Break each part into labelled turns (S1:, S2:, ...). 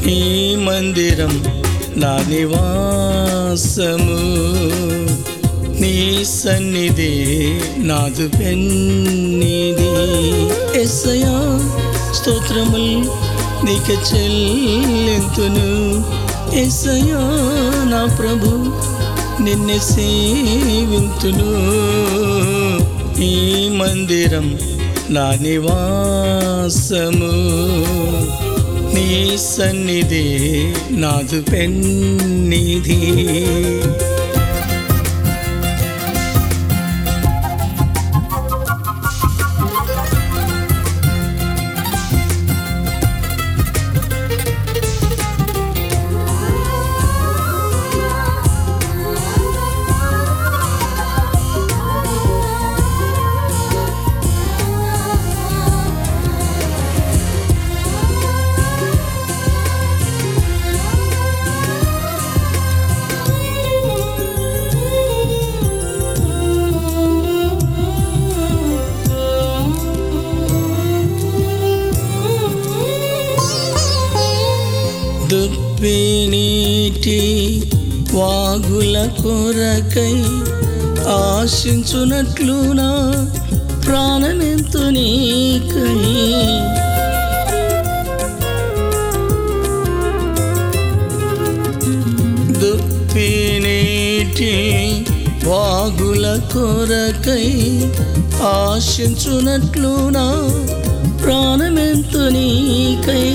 S1: ఈ మందిరం నా నివాసము నీ సన్నిధి నాదు పెన్నిది ఎస్సయా స్తోత్రముల్ నీకు చెల్లింతును ఎస్సయా నా ప్రభు నిన్నే సేవింతును ఈ మందిరం నా నివాసము నీ సన్నిధి నాదు పెన్నిధి దుప్పి నీటి వాగుల కొరకై ఆశించునట్లు నా ప్రాణమెంతు నీకై దుప్పి నీటి వాగుల కొరకై ఆశించునట్లు నా ప్రాణమెంతు నీకై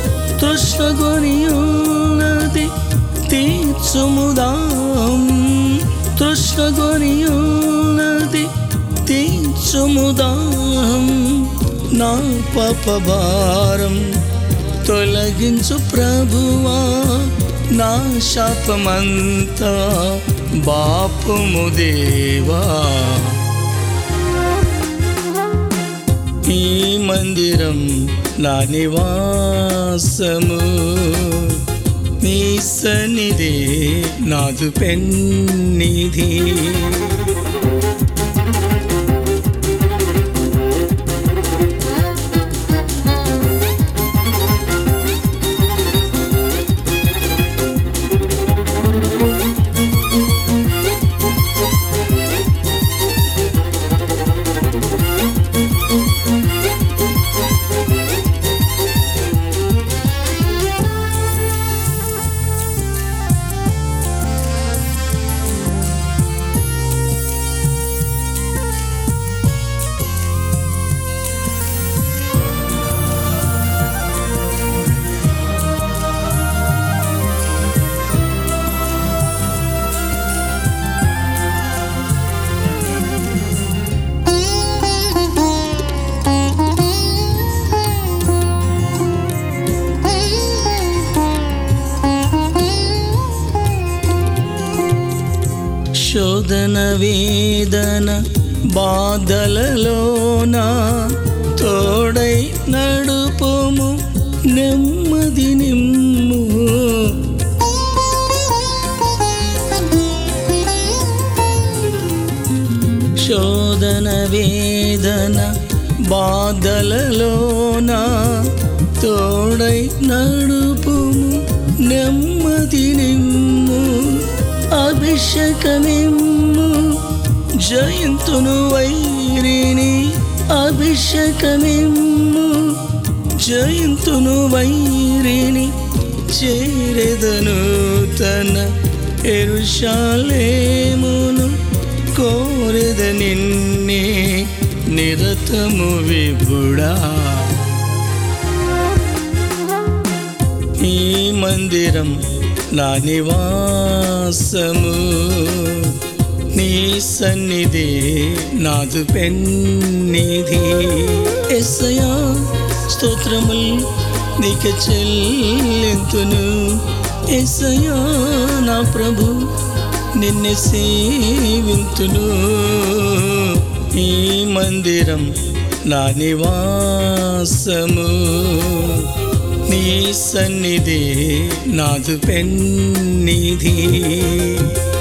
S1: తృష్ణగొనియున్నది తీర్చుముదాం తృష్ణగొనియున్నది తీర్చుముదాం నా పాపభారం తొలగించు ప్రభువా నా శాపమంతా బాపుము దేవా ఈ మందిరం నా నివాసము నీ సన్నిధి నాదు పెన్నిధి శోధన వేదన బాధలలోన తోడై నడుపుము నెమ్మది నిమ్ము శోధన వేదన బాధలలోన తోడై నడుపుము నెమ్మది నిమ్ము అభిషేకమిమ్ము జయంతును వైరిని అభిషేకమిమ్ము జయంతును వైరిని చేరెదను తన ఎరుషాలేమును కోరెద నిన్నే నిరతము విభుడా ఈ మందిరం నా నివాసము నీ సన్నిధి నాదు పెన్నిధి ఎస్సయా స్తోత్రముల్ నీకు చెల్లింతును ఎస్సయా నా ప్రభు నిన్నే సేవింతును ఈ మందిరం నా నివాసము నీ సన్నిధి నాదు పెన్నిధి